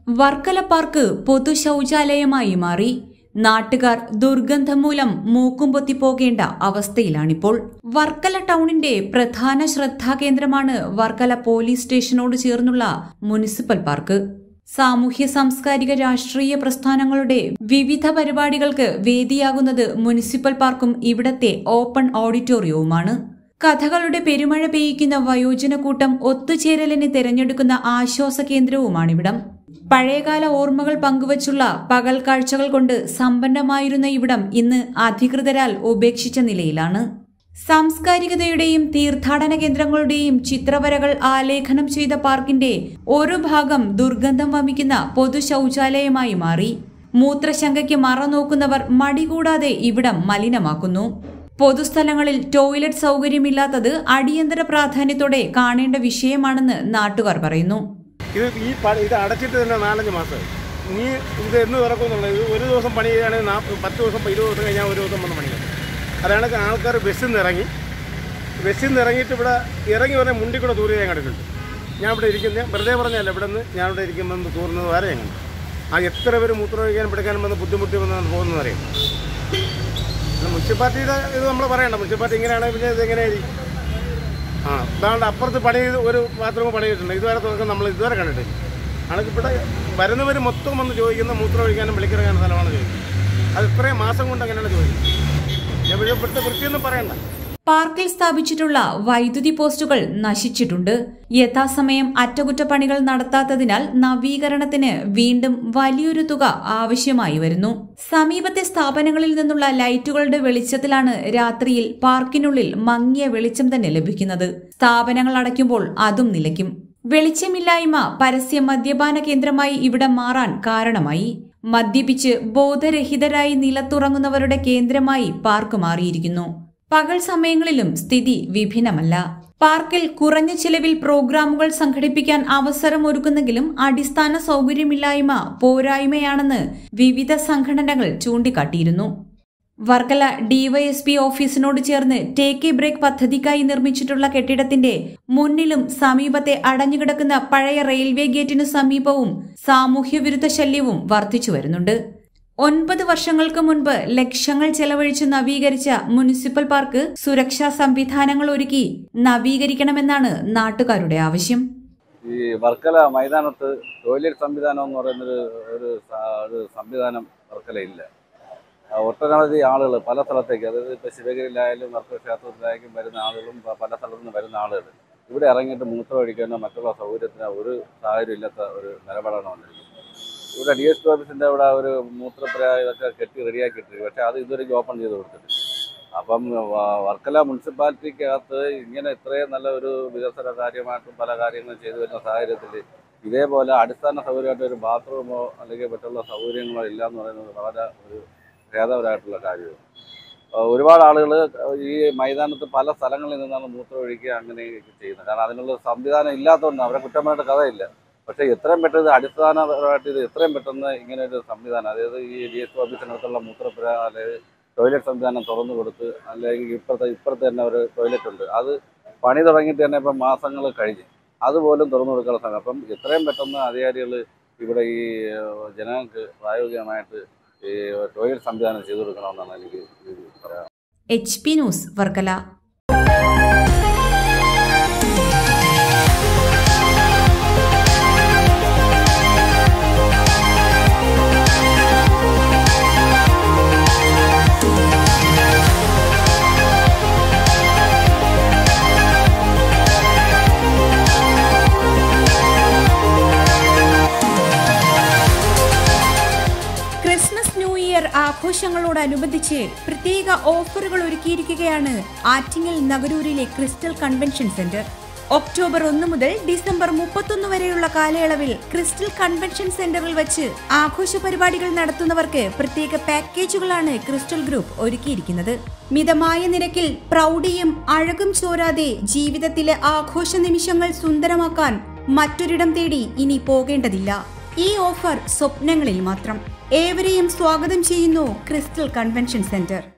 Varkala park പൊതു ശൗചാലയമായി മാറി നാട്ടുകാർ ദുർഗന്ധം മൂലം മൂക്കും പൊത്തി പോകേണ്ട അവസ്ഥയിലാണിപ്പോൾ വർക്കല ടൗണിന്റെ പ്രധാന ശ്രദ്ധാകേന്ദ്രമാണ് വർക്കല പോലീസ് സ്റ്റേഷനോട് ചേർന്നുള്ള മുനിസിപ്പൽ പാർക്ക് സാമൂഹ്യ സാംസ്കാരിക രാഷ്ട്രീയ പ്രസ്ഥാനങ്ങളുടെ വിവിധ പരിപാടികൾക്ക് വേദിയാകുന്നത് മുനിസിപ്പൽ പാർക്കും ഇവിടത്തെ ഓപ്പൺ ഓഡിറ്റോറിയവുമാണ് കഥകളുടെ പെരുമഴ പെയ്യിക്കുന്ന വയോജനക്കൂട്ടം ഒത്തുചേരലിന് തിരഞ്ഞെടുക്കുന്ന ആശ്വാസ കേന്ദ്രവുമാണിവിടം പഴയകാല ഓർമ്മകൾ പങ്കുവച്ചുള്ള പകൽ കാഴ്ചകൾ കൊണ്ട് സമ്പന്നമായിരുന്ന ഇവിടം ഇന്ന് അധികൃതരാൽ ഉപേക്ഷിച്ച നിലയിലാണ് സാംസ്കാരികതയുടെയും തീർത്ഥാടന കേന്ദ്രങ്ങളുടെയും ചിത്രവരകൾ ആലേഖനം ചെയ്ത പാർക്കിന്റെ ഒരു ഭാഗം ദുർഗന്ധം വമിക്കുന്ന പൊതു ശൗചാലയമായി മാറി മൂത്രശങ്കയ്ക്ക് മറ നോക്കുന്നവർ മടികൂടാതെ ഇവിടം മലിനമാക്കുന്നു പൊതുസ്ഥലങ്ങളിൽ ടോയ്ലറ്റ് സൗകര്യമില്ലാത്തത് അടിയന്തര പ്രാധാന്യത്തോടെ കാണേണ്ട വിഷയമാണെന്ന് നാട്ടുകാർ പറയുന്നു ഇത് ഈ പ- ഇത് അടച്ചിട്ട് തന്നെ നാലഞ്ച് മാസമായി ഇനി ഇത് എന്ന് തുറക്കുന്നുള്ളത് ഇത് ഒരു ദിവസം പണി ചെയ്യുകയാണെങ്കിൽ നാ പത്ത് ദിവസം ഇരുപത് ദിവസം കഴിഞ്ഞാൽ ഒരു ദിവസം വന്ന് പണിയാണ് അതാണ് ആൾക്കാർ ബസ്സിൽ നിന്ന് ഇറങ്ങി ബസ്സിൽ നിന്ന് ഇറങ്ങിയിട്ട് ഇവിടെ ഇറങ്ങി വരെ മുണ്ടിൽ കൂടെ തൂരി ഞാൻ കണ്ടിട്ടുണ്ട് ഞാൻ ഇവിടെ ഇരിക്കുന്ന വെറുതെ പറഞ്ഞല്ല ഇവിടെ നിന്ന് ഞാൻ ഇവിടെ ഇരിക്കുമ്പോൾ തൂർന്നത് വരെ ഞാൻ കണ്ടു ആ എത്ര പേര് മൂത്രമൊഴിക്കാനും പിടിക്കാനും വന്ന് ബുദ്ധിമുട്ടി വന്ന് പോകുന്നത് അറിയാം മുനിസിപ്പാലിറ്റിയുടെ ഇത് നമ്മൾ പറയണ്ട മുനിസിപ്പാലിറ്റി ഇങ്ങനെയാണെങ്കിൽ പിന്നെ ഇത് എങ്ങനെയായിരിക്കും ആ ഇതാണ്ട് അപ്പുറത്ത് പണി ചെയ്ത് ഒരു ബാത്റൂം പണി ചെയ്തിട്ടുണ്ട് ഇതുവരെ തുറക്കം നമ്മൾ ഇതുവരെ കണ്ടിട്ടില്ല ആണെങ്കിൽ ഇവിടെ വരുന്നവർ മൊത്തം വന്ന് ചോദിക്കുന്ന മൂത്രം ഒഴിക്കാനും വിളിക്കിറങ്ങാനും സ്ഥലമാണ് ചോദിക്കുന്നത് അത് ഇത്രയും മാസം കൊണ്ട് അങ്ങനെയാണ് ചോദിക്കുന്നത് ഞാൻ ഇവിടെ ഇവിടുത്തെ വൃത്തിയൊന്നും പറയണ്ട പാർക്കിൽ സ്ഥാപിച്ചിട്ടുള്ള വൈദ്യുതി പോസ്റ്റുകൾ നശിച്ചിട്ടുണ്ട് യഥാസമയം അറ്റകുറ്റപ്പണികൾ നടത്താത്തതിനാൽ നവീകരണത്തിന് വീണ്ടും വലിയൊരു തുക ആവശ്യമായി വരുന്നു സമീപത്തെ സ്ഥാപനങ്ങളിൽ നിന്നുള്ള ലൈറ്റുകളുടെ വെളിച്ചത്തിലാണ് രാത്രിയിൽ പാർക്കിനുള്ളിൽ മങ്ങിയ വെളിച്ചം തന്നെ ലഭിക്കുന്നത് സ്ഥാപനങ്ങൾ അടയ്ക്കുമ്പോൾ അതും നിലയ്ക്കും വെളിച്ചമില്ലായ്മ പരസ്യ മദ്യപാന കേന്ദ്രമായി ഇവിടെ മാറാൻ കാരണമായി മദ്യപിച്ച് ബോധരഹിതരായി നിലത്തുറങ്ങുന്നവരുടെ കേന്ദ്രമായി പാർക്ക് മാറിയിരിക്കുന്നു പകൽ സമയങ്ങളിലും സ്ഥിതി വിഭിന്നമല്ല പാർക്കിൽ കുറഞ്ഞ ചിലവിൽ പ്രോഗ്രാമുകൾ സംഘടിപ്പിക്കാൻ അവസരമൊരുക്കുന്നെങ്കിലും അടിസ്ഥാന സൗകര്യമില്ലായ്മ പോരായ്മയാണെന്ന് വിവിധ സംഘടനകൾ ചൂണ്ടിക്കാട്ടിയിരുന്നു വർക്കല ഡിവൈഎസ്പി ഓഫീസിനോട് ചേർന്ന് ടേക്ക് എ ബ്രേക്ക് പദ്ധതിക്കായി നിർമ്മിച്ചിട്ടുള്ള കെട്ടിടത്തിന്റെ മുന്നിലും സമീപത്തെ അടഞ്ഞുകിടക്കുന്ന പഴയ റെയിൽവേ ഗേറ്റിനു സമീപവും സാമൂഹ്യവിരുദ്ധ ശല്യവും വർദ്ധിച്ചു വരുന്നുണ്ട് ഒൻപത് വർഷങ്ങൾക്ക് മുൻപ് ലക്ഷങ്ങൾ ചെലവഴിച്ച് നവീകരിച്ച മുനിസിപ്പൽ പാർക്ക് സുരക്ഷാ സംവിധാനങ്ങൾ ഒരുക്കി നവീകരിക്കണമെന്നാണ് നാട്ടുകാരുടെ ആവശ്യം ഈ വർക്കല മൈതാനത്ത് ടോയ്ലറ്റ് സംവിധാനം എന്ന് പറയുന്നൊരു ഒരു സ- ഒരു സംവിധാനം വർക്കല ഇല്ല ആ, ഒട്ടനവധി ആളുകൾ പല സ്ഥലത്തേക്ക് അതായത് ഇപ്പോൾ ശിവഗിരിയിലായാലും വർക്കല ക്ഷേത്രത്തിലായാലും വരുന്ന ആളുകളും പ- പല സ്ഥലത്തു നിന്ന് വരുന്ന ആളുകൾ ഇവിടെ ഇറങ്ങിയിട്ട് മൂത്രം ഒഴിക്കാനോ മറ്റുള്ള സൗകര്യത്തിനോ ഒരു സാഹചര്യം ഇല്ലാത്ത ഒരു നിലപാടാണ് വന്നിരിക്കുന്നത് ഇവിടെ ഡി എസ് പി ഓഫീസിൻ്റെ അവിടെ ഒരു മൂത്രപ്പുര ഇതൊക്കെ കെട്ടി റെഡിയാക്കിയിട്ടിരിക്കും പക്ഷേ അത് ഇതുവരെ ഓപ്പൺ ചെയ്ത് കൊടുത്തിട്ടില്ല അപ്പം വ- വർക്കല മുനിസിപ്പാലിറ്റിക്കകത്ത് ഇങ്ങനെ ഇത്രയും നല്ല ഒരു വികസന കാര്യമായിട്ടും പല കാര്യങ്ങളും ചെയ്തു വരുന്ന സാഹചര്യത്തിൽ ഇതേപോലെ അടിസ്ഥാന സൗകര്യമായിട്ട് ഒരു ബാത്റൂമോ അല്ലെങ്കിൽ മറ്റുള്ള സൗകര്യങ്ങളോ ഇല്ല എന്ന് പറയുന്നത് വളരെ ഒരു ഭേദപരമായിട്ടുള്ള കാര്യമാണ് ആ, ഒരുപാട് ആളുകൾ ഈ മൈതാനത്ത് പല സ്ഥലങ്ങളിൽ നിന്നാണ് മൂത്രം ഒഴിക്കുക അങ്ങനെ ചെയ്യുന്നത് കാരണം അതിനുള്ള സംവിധാനം ഇല്ലാത്തതുകൊണ്ട് അവരെ കുറ്റമായിട്ട് കഥയില്ല പക്ഷേ എത്രയും പെട്ടെന്ന് അടിസ്ഥാനപരമായിട്ട് ഇത് എത്രയും പെട്ടെന്ന് ഇങ്ങനെ ഒരു സംവിധാനം അതായത് ഈ ഡി എസ് ഓഫീസിനകത്തുള്ള മൂത്രപ്പുര അല്ലെങ്കിൽ ടോയ്ലറ്റ് സംവിധാനം തുറന്നു കൊടുത്ത് അല്ലെങ്കിൽ ഇപ്പുറത്തെ ഇപ്പുറത്ത് തന്നെ ഒരു ടോയ്ലറ്റ് ഉണ്ട് അത് പണി തുടങ്ങിയിട്ട് തന്നെ ഇപ്പം മാസങ്ങൾ കഴിഞ്ഞ് അതുപോലും തുറന്നു കൊടുക്കാനുള്ള സമയം അപ്പം എത്രയും പെട്ടെന്ന് അധികാരികൾ ഇവിടെ ഈ ഏഹ്, ജനങ്ങൾക്ക് പ്രായോഗികമായിട്ട് ഈ ടോയ്ലറ്റ് സംവിധാനം ചെയ്തു കൊടുക്കണമെന്നാണ് എനിക്ക് ഇത് പറയാൻ H P news Varkala Christmas new year ആഘോഷങ്ങളോടനുബന്ധിച്ച് പ്രത്യേക ഓഫറുകൾ ഒരുക്കിയിരിക്കുകയാണ് ആറ്റിങ്ങൽ നഗരൂരിലെ ക്രിസ്റ്റൽ കൺവെൻഷൻ സെന്റർ ഒക്ടോബർ ഒന്ന് മുതൽ ഡിസംബർ മുപ്പത്തൊന്ന് വരെയുള്ള കാലയളവിൽ ക്രിസ്റ്റൽ കൺവെൻഷൻ സെന്ററിൽ വെച്ച് ആഘോഷ പരിപാടികൾ നടത്തുന്നവർക്ക് പ്രത്യേക പാക്കേജുകളാണ് ക്രിസ്റ്റൽ ഗ്രൂപ്പ് ഒരുക്കിയിരിക്കുന്നത് മിതമായ നിരക്കിൽ പ്രൗഢിയും അഴകും ചോരാതെ ജീവിതത്തിലെ ആഘോഷ നിമിഷങ്ങൾ സുന്ദരമാക്കാൻ മറ്റൊരിടം തേടി ഇനി പോകേണ്ടതില്ല ഈ ഓഫർ സ്വപ്നങ്ങളിൽ മാത്രം ഏവരെയും സ്വാഗതം ചെയ്യുന്നു ക്രിസ്റ്റൽ കൺവെൻഷൻ സെന്റർ